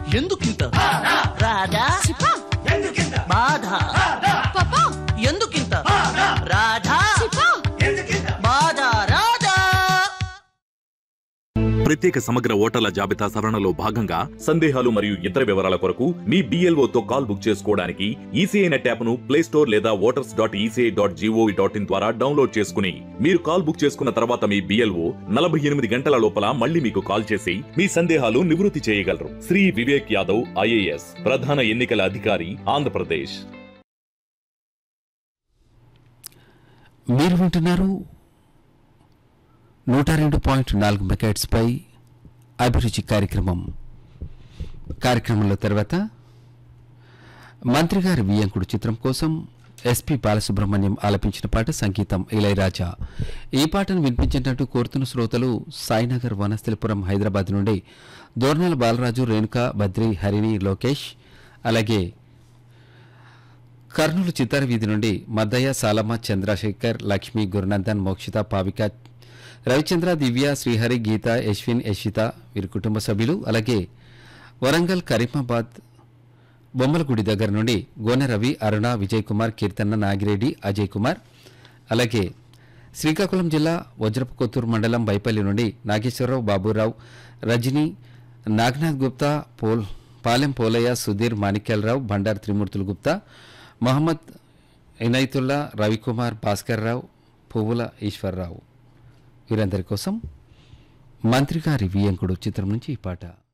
ఎందుకింత రాధా చిపా బాధ పాపా ఎందుకింత రాధా చిపా బాధ రాధా ప్రత్యేక సమగ్ర ఓటర్ల జాబితా సవరణలో భాగంగా సందేహాలు మరియు ఇతర వివరాల కొరకు మీ BLO తో కాల్ బుక్ చేసుకోవడానికి ఈసీఐ నెట్ యాప్ను ప్లే స్టోర్ లేదా voters dot ECI dot GOV dot in ద్వారా డౌన్లోడ్ చేసుకుని మీరు కాల్ బుక్ చేసుకున్న తర్వాత మీ బిఎల్ఓ నలభై ఎనిమిది గంటల లోపల మళ్ళీ మీకు కాల్ చేసి మీ సందేహాలు నివృత్తి చేయగలరు శ్రీ వివేక్ యాదవ్ ఐఏఎస్ ప్రధాన ఎన్నికల అధికారి ఆంధ్రప్రదేశ్ మీరు వింటున్నారు నూట రెండు పాయింట్ నాలుగు మెగాట్స్పై అభిరుచి కార్యక్రమం కార్యక్రమంలో తర్వాత మంత్రి గారి వియంకుడు చిత్రం కోసం ఎస్పి బాలసుబ్రహ్మణ్యం ఆలపించిన పాట సంగీతం ఇళయరాజా ఈ పాటను వినిపించినట్టు కోరుతున్న శ్రోతలు సాయినగర్ వనస్థలిపురం హైదరాబాద్ నుండి దోర్నాల బాలరాజు రేణుక బద్రి హరిణి లోకేష్ అలాగే కర్నూలు చిత్తార వీధి నుండి మద్దయ్య సాలమ్మ చంద్రశేఖర్ లక్ష్మి గురునందన్ మోక్షిత పావిక రవిచంద్ర దివ్య శ్రీహరి గీత యశ్విన్ యశిత వీరి కుటుంబ సభ్యులు అలాగే వరంగల్ కరీమాబాద్ బొమ్మలగుడి దగ్గర నుండి గోనె రవి అరుణ విజయ్ కుమార్ కీర్తన్న నాగిరెడ్డి అజయ్ కుమార్ అలాగే శ్రీకాకుళం జిల్లా వజ్రపు కొత్తూరు మండలం బైపల్లి నుండి నాగేశ్వరరావు బాబురావు రజని నాగనాథ్ గుప్తా పోల్ పాలెం పోలయ్య సుధీర్ మాణిక్యాలరావు బండారు త్రిమూర్తులు గుప్తా మహమ్మద్ ఇనైతుల్లా రవికుమార్ భాస్కర్ రావు పువ్వుల ఈశ్వర్రావు వీరందరి కోసం మంత్రి గారి వియంకుడు చిత్రం నుంచి ఈ పాట